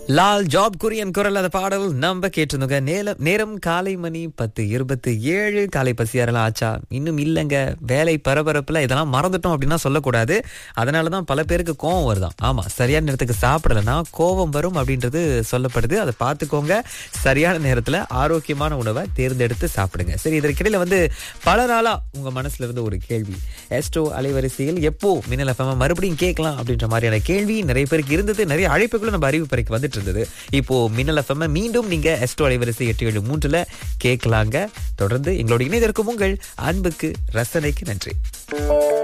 Lal job Kurien குரல் அந்த பாடல் நம்ம கேட்டிருந்தோங்க நேரம் நேரம் காலை மணி பத்து இருபத்தி ஏழு காலை பசியாரெல்லாம் ஆச்சா இன்னும் இல்லைங்க வேலை பரபரப்புல இதெல்லாம் மறந்துட்டோம் அப்படின்னா சொல்லக்கூடாது அதனாலதான் பல பேருக்கு கோவம் வருதாம் ஆமா சரியான நேரத்துக்கு சாப்பிடலைன்னா கோவம் வரும் அப்படின்றது சொல்லப்படுது அதை பார்த்துக்கோங்க சரியான நேரத்துல ஆரோக்கியமான உணவை தேர்ந்தெடுத்து சாப்பிடுங்க சரி இதற்கிடையில வந்து பல நாளா உங்க மனசுல இருந்து ஒரு கேள்வி எஸ்டோ அலைவரிசையில் எப்போ மின்னல் எஃப்எம் மறுபடியும் கேட்கலாம் அப்படின்ற மாதிரியான கேள்வி நிறைய பேருக்கு இருந்தது நிறைய அழைப்புகளும் நம்ம அறிவிப்பறைக்கு வந்துட்டு இருந்தது இப்போ மின்னல் எஃப்எம் மீண்டும் நீங்க எஸ்டோ அலைவரிசை எட்டு ஏழு மூன்றுல கேட்கலாங்க தொடர்ந்து எங்களோட இணையதற்கும் உங்கள் அன்புக்கு ரசனைக்கு நன்றி